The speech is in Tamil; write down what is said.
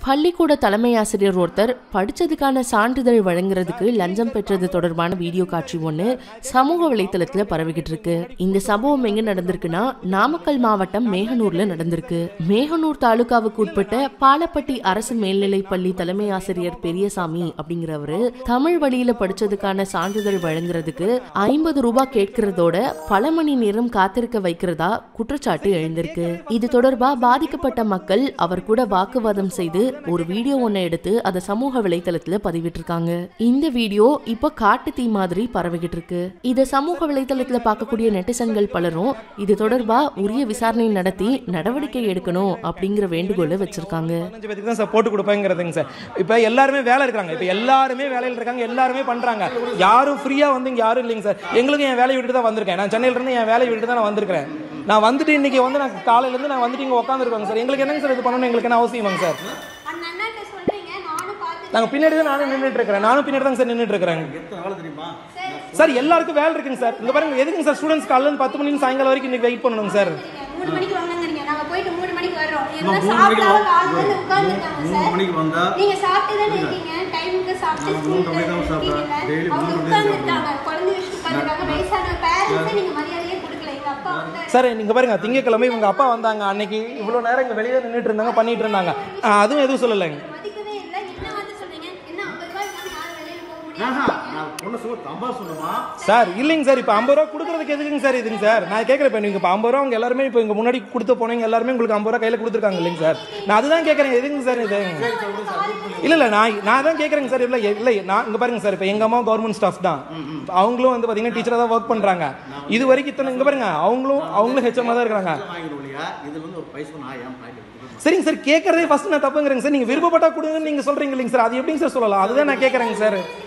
பள்ளிக்கூட தலைமை ஆசிரியர் ஒருத்தர் படிச்சதுக்கான சான்றிதழ் வழங்குறதுக்கு லஞ்சம் பெற்றது தொடர்பான வீடியோ காட்சி ஒண்ணு சமூக வலைத்தளத்துல பரவிக்கிட்டு இருக்கு இந்த சம்பவம் எங்க நடந்திருக்குன்னா நாமக்கல் மாவட்டம் மேகனூர்ல நடந்திருக்கு மேகனூர் தாலுகாவுக்கு உட்பட்ட பாலப்பட்டி அரசு மேல்நிலைப் பள்ளி தலைமை ஆசிரியர் பெரியசாமி அப்படிங்கிறவரு தமிழ் வழியில படிச்சதுக்கான சான்றிதழ் வழங்குறதுக்கு ஐம்பது ரூபாய் கேட்கிறதோட பல மணி நேரம் காத்திருக்க வைக்கிறதா குற்றச்சாட்டு எழுந்திருக்கு இது தொடர்பா பாதிக்கப்பட்ட மக்கள் அவர் கூட வாக்குவாதம் செய்து ஒரு வீடியோ ஒன்னை எடுத்து அதை சமூக வலைத்தளத்துல பதிவிட்டிருக்காங்க இந்த வீடியோ இப்போ காட்டு தீ மாதிரி பரவிக்கிட்டு இருக்கு இத சமூக வலைத்தளத்துல பார்க்கக்கூடிய நெட்டிசன்கள் பலரும் இது தொடர்பா உரிய விசாரணை நடத்தி நடவடிக்கை எடுக்கணும் அப்படிங்கிற வேண்டுகோளை வச்சிருக்காங்க பதினஞ்சு பேருக்கு தான் சார் போட்டு கொடுப்பேங்கிறதுங்க சார் இப்போ எல்லாருமே வேலை இருக்கிறாங்க இப்போ எல்லாருமே வேலையில் இருக்காங்க எல்லாருமே பண்ணுறாங்க யாரும் ஃப்ரீயாக வந்து இங்கே யாரும் இல்லைங்க சார் எங்களுக்கும் என் வேலையை விட்டு தான் வந்திருக்கேன் நான் சென்னையில இருந்து என் வேலையை விட்டு தான் நான் வந்திருக்கிறேன் நான் வந்துட்டு இன்னைக்கு வந்து நான் காலையிலேருந்து நான் வந்துட்டு இங்கே உட்காந்துருக்காங்க சார் எங்களுக்கு என்னங்க சார் இது பண்ணணும் எங்களுக்கு என்ன அவசியமாங்க சார் அந்த அண்ணாட்ட சொல்றீங்க நானும் பார்த்து நாங்கள் பின்னாடி தான் நானும் நின்றுட்டு இருக்கிறேன் நானும் பின்னாடி தான் சார் நின்றுட்டு இருக்கிறேன் சார் எல்லாருக்கும் வேலை இருக்குங்க சார் இந்த பாருங்க எதுக்குங்க சார் ஸ்டூடெண்ட்ஸ் காலையில் பத்து மணி சாயங்காலம் வரைக்கும் இன்னைக்கு வெயிட் பண்ணணுங்க சார் மூணு மணிக்கு வாங்கங்கிறீங்க நாங்க போயிட்டு மூணு மணிக்கு வர்றோம் நம்ம எல்லாம் மூணு சாப்பிட்டாலும் ஆள் வந்து மணிக்கு உட்கார்ந்துருக்காங்க மூணு சார் மணிக்கு வந்தா நீங்க சாப்பிட்டு தானே இருக்கீங்க டைமுக்கு சாப்பிட்டு நான் மூணு ஸ்கூல்ல மணிக்கு தான் சாப்பிடுறேன். இருக்கீங்கல்ல Daily அவங்க மூணு மணிக்கு உட்கார்ந்துருக்காங்க குழந்தை வச்சுட்டு உட்கார்ந்துருக்காங்க வயசான பேரண்ட்ஸே நீங்க மரியாதையே கொடுக்கல எங்க அப்பா வந்து சார் நீங்க பாருங்க திங்கக்கிழமை இவங்க அப்பா வந்தாங்க அன்னைக்கு இவ்வளோ நேரம் இங்கே வெளியே நின்றுட்டு இருந்தாங்க பண்ணிட்டு இருந்தாங்க ஆ, அதுவும் எதுவும் சொல்லலைங்க மதிக்கவே இல்லை என்ன வந்து சொல்றீங்க என்ன ஐம்பது ரூபாய் இல்லாம யாரும் வெளியில போக ஆஹா, முடியாது நான் பொண்ணு சொல்ல தம்பா சொல்லுமா சார் இல்லைங்க சார் இப்போ ஐம்பது ரூபா கொடுக்குறதுக்கு எதுக்குங்க சார் இதுங்க சார் நான் கேட்குறேன் இப்போ நீங்கள் இப்போ ஐம்பது ரூபா அவங்க எல்லாருமே இப்போ இங்கே முன்னாடி கொடுத்து போனீங்க எல்லாருமே உங்களுக்கு ஐம்பது ரூபா கையில் கொடுத்துருக்காங்க இல்லைங்க சார் நான் அதுதான் கேட்குறேன் எதுங்க சார் இது இல்லை இல்லை நான் நான் தான் கேட்குறேங்க சார் இல்லை இல்லை நான் இங்கே பாருங்க சார் இப்போ எங்கள் அம்மா கவர்மெண்ட் ஸ்டாஃப் தான் அவங்களும் வந்து பார்த்தீங்கன்னா டீச்சராக தான் ஒர்க் பண்ணுறாங்க இது வரைக்கும் இத்தனை இங்கே பாருங்க அவங்களும் அவங்களும் ஹெச்எம்மாக தான் இருக்கிறாங்க வாங்கிடும் இல்லையா இதுல இருந்து ஒரு பைசா நான் ஏன் பாக்கெட் சரிங்க சார் கேட்கறதே ஃபர்ஸ்ட் நான் தப்புங்கிறேங்க சார் நீங்கள் விருப்பப்பட்டா கொடுங்கன்னு நீங்கள் சொல்கிறீங்க இல்லைங்க சார் அது எப்படிங்க சார் சொல்லலாம் அதுதான் நான் கேட்குறேங்க சார்